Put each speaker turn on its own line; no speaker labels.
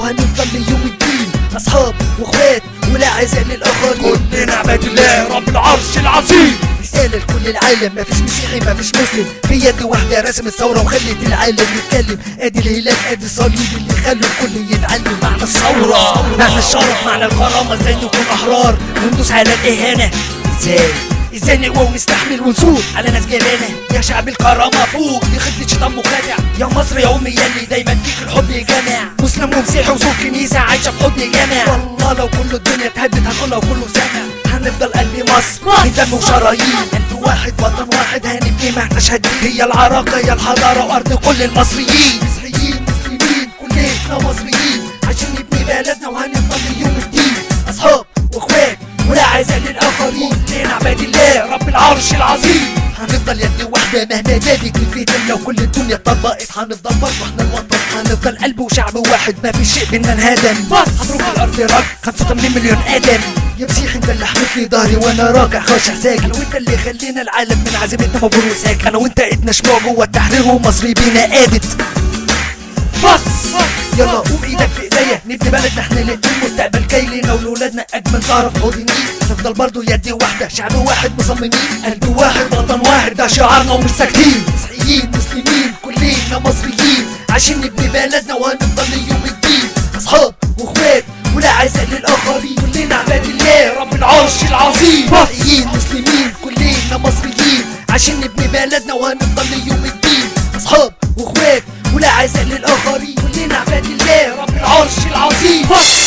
وهنفضل ليوم الدين اصحاب واخوات ولا عزاء للاخرين
كلنا عباد الله رب العرش العظيم
رسالة لكل العالم مفيش مسيحي مفيش مسلم في يد واحدة رسم الثورة وخلت العالم يتكلم ادي الهلال ادي الصليب اللي خلوا الكل يتعلم معنى الثورة معنى الشرف معنى الكرامة ازاي نكون احرار وندوس على الاهانة ازاي ازاي نقوى ونستحمل ونصور على ناس جبانة يا شعب الكرامة فوق دي خطة شيطان مخادع يا مصر يا امي يلي دايما فيك الحب يجمع مسلم ومسيحي وسوق كنيسة عايشة في حضن جامع والله لو كل الدنيا اتهدت هنقولها وكله سامع هنفضل قلبي مصر من دم وشرايين قلب واحد وطن واحد هنبني ما احناش هادين هي العراقة هي الحضارة وارض كل المصريين مسيحيين مسلمين كلنا مصريين عشان نبني بلدنا وهنفضل ليوم الدين اصحاب واخوات ولا عزاء للاخرين كلنا عباد الله رب العرش العظيم هنفضل يد واحدة مهما زادت الفتن لو كل الدنيا اتطبقت هنفضل برضه احنا الوطن هنفضل قلب وشعب واحد ما في شيء بينا انهدم هنروح الارض رج 85 مليون ادم يا مسيح انت اللي حميت لي ظهري وانا راجع خاشع ساكن انا وانت اللي خلينا العالم من عزيمتنا مبرور وساكن انا وانت ايدنا شموع جوه التحرير ومصري بينا قادت بص يلا قوم ايدك في ايديا نبني بلدنا احنا الاتنين مستقبل جاي لينا ولولادنا اجمل زهره في حوض النيل نفضل برضه يد واحده شعب واحد مصممين قلب واحد وطن واحد ده شعارنا ومش ساكتين مسيحيين مسلمين كلنا مصريين عشان نبني بلدنا وهنفضل ليوم الدين اصحاب واخوات ولا عزاء للاخرين كلنا عباد الله رب العرش العظيم مسيحيين مسلمين كلنا مصريين عشان نبني بلدنا وهنفضل ليوم الدين اصحاب واخوات ولا عزاء للاخرين كلنا عباد الله رب العرش العظيم